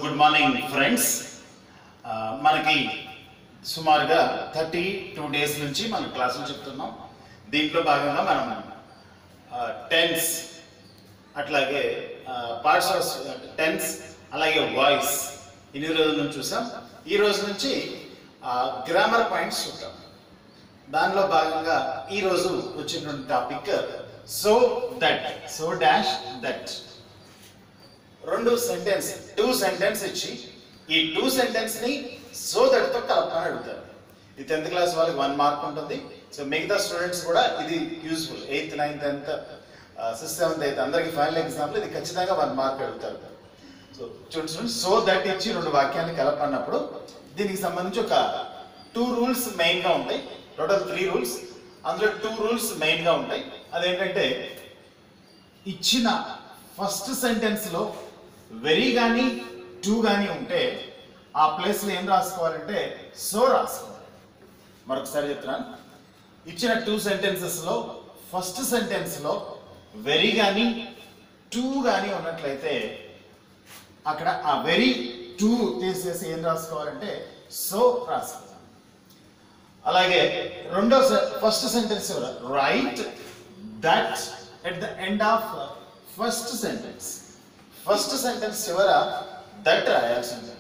good morning friends మనకి సుమారుగా thirty two days నుంచి మనం క్లాసులు చెప్తున్నాం దీంట్లో భాగంగా మనం టెన్స్ అట్లాగే పార్ట్స్ ఆఫ్ టెన్స్ అలాగే వాయిస్ ఇన్ని రోజుల నుంచి చూసాం ఈ రోజు నుంచి గ్రామర్ పాయింట్స్ చూద్దాం దానిలో భాగంగా ఈ రోజు వచ్చినటువంటి topic so that so dash that రెండు సెంటెన్స్ టూ సెంటెన్స్ ఇచ్చి ఈ టూ సెంటెన్స్ ని సో దట్ తో కలపమని అడుగుతారు ఇది టెన్త్ క్లాస్ వాళ్ళకి వన్ మార్క్ ఉంటుంది సో మిగతా స్టూడెంట్స్ కూడా ఇది useful eighth ninth tenth sixth seventh eighth అందరికి ఫైనల్ ఎగ్జామ్లో ఇది ఖచ్చితంగా వన్ మార్క్ అడుగుతారు సో చూడండి స్టూడెంట్స్ సో దట్ ఇచ్చి రెండు వాక్యాన్ని కలపన్నప్పుడు దీనికి సంబంధించి ఒక టూ రూల్స్ మెయిన్ గా ఉంటాయి టోటల్ త్రీ రూల్స్ అందులో టూ రూల్స్ మెయిన్ గా ఉంటాయి అదేంటంటే ఇచ్చిన ఫస్ట్ సెంటెన్స్ లో వెరీ కానీ టు కానీ ఉంటే ఆ ప్లేస్ లో ఏం రాసుకోవాలంటే సో రాసుకోవాలి మరొకసారి చెప్తున్నాను ఇచ్చిన టూ సెంటెన్సెస్ లో ఫస్ట్ సెంటెన్స్ లో వెరీ కానీ టు కానీ ఉన్నట్లయితే అక్కడ ఆ వెరీ టు తీసేసి ఏం రాసుకోవాలంటే సో రాసుకోవాలి అలాగే రెండో first sentence right that at the end of first sentence first sentence చివర దట్ రాయాల్సి ఉంటుంది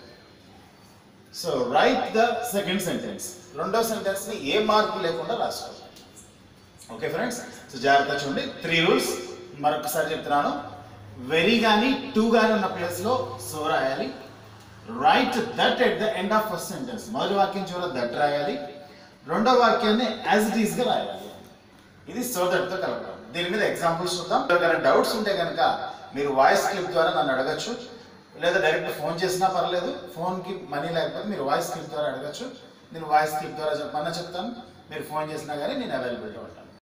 so right the second sentence రెండో సెంటెన్స్ ని ఏ మార్పు లేకుండా రాసుకోవాలి ఓకే ఫ్రెండ్స్ సో జాగ్రత్త చూడండి త్రీ రూల్స్ మరొకసారి చెప్తున్నాను వెరీ కానీ టూ కానీ ఉన్న ప్లేస్ లో సో రాయాలి right that at the end of first sentence మొదటి వాక్యం చివర దట్ రాయాలి రెండో వాక్యాన్ని యాజ్ ఇట్ ఈస్ గా రాయాలి ఇది సో దట్ తో కలపడం దీని మీద ఎగ్జాంపుల్స్ చూద్దాం ఏమైనా డౌట్స్ ఉంటే కనుక మీరు వాయిస్ క్లిప్ ద్వారా నన్ను అడగచ్చు లేదా డైరెక్ట్ ఫోన్ చేసినా పర్లేదు ఫోన్ కి మనీ లేకపోతే మీరు వాయిస్ క్లిప్ ద్వారా అడగచ్చు నేను వాయిస్ క్లిప్ ద్వారా చెప్పమన్నా చెప్తాను మీరు ఫోన్ చేసినా కానీ నేను అవైలబిలిటీ ఉంటాను